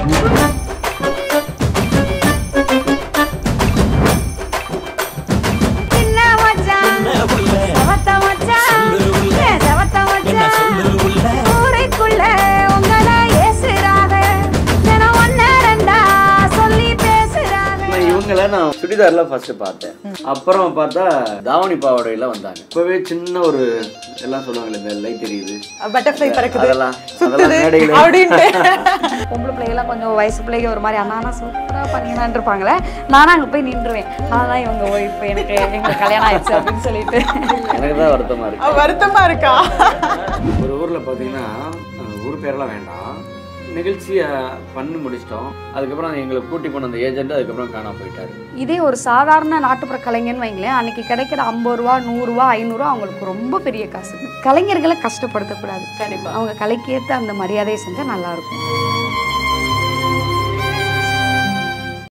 சின்ன மச்சான் செவத்த மச்சான் ஏ செவத்த மச்சான் ஊரைக்குள்ள உங்களை ஏசுறாங்க தினம் ஒன்னு ரெண்டா சொல்லி பேசுறாங்க நான் இவங்கள நான் சுடிதார்ல ஃபர்ஸ்ட் பார்த்தேன் அப்புறம் பார்த்தா தாவணி பாவாடையில வந்தாங்க இப்பவே சின்ன ஒரு எல்லாம் சொல்லுவாங்கல்ல இந்த லைட் தெரியுது பட்டர்ஃப்ளை பறக்குது அதெல்லாம் சுத்துது அதெல்லாம் மேடையில அப்படின்ட்டு பொம்பளை பிள்ளைகளாம் கொஞ்சம் வயசு பிள்ளைங்க ஒரு மாதிரி அண்ணா சூப்பராக பண்ணிங்களான் இருப்பாங்களே நானும் அங்கே போய் நின்றுவேன் அதான் இவங்க ஒய்ஃப் எனக்கு எங்களுக்கு கல்யாணம் ஆயிடுச்சு அப்படின்னு சொல்லிட்டு எனக்கு தான் வருத்தமா இருக்கு வருத்தமா இருக்கா ஒரு ஊர்ல பாத்தீங்கன்னா அஹ், ஊர் பேரெல்லாம் வேண்டாம் நிகழ்ச்சியை பண்ணி முடிச்சிட்டோம் அதுக்கப்புறம் எங்களை கூட்டி போன அந்த ஏஜென்ட் அதுக்கப்புறம் காணாம போயிட்டாரு இதே ஒரு சாதாரண நாட்டுப்புற கலைஞர்னு வைங்களேன் அன்னைக்கு கிடைக்கிற ஐம்பது ரூபா நூறுரூவா ஐநூறுரூவா அவங்களுக்கு ரொம்ப பெரிய காசு கலைஞர்களை கஷ்டப்படுத்தக்கூடாது கண்டிப்பா அவங்க கலைக்கேற்ற அந்த மரியாதையை செஞ்சால் நல்லா இருக்கும்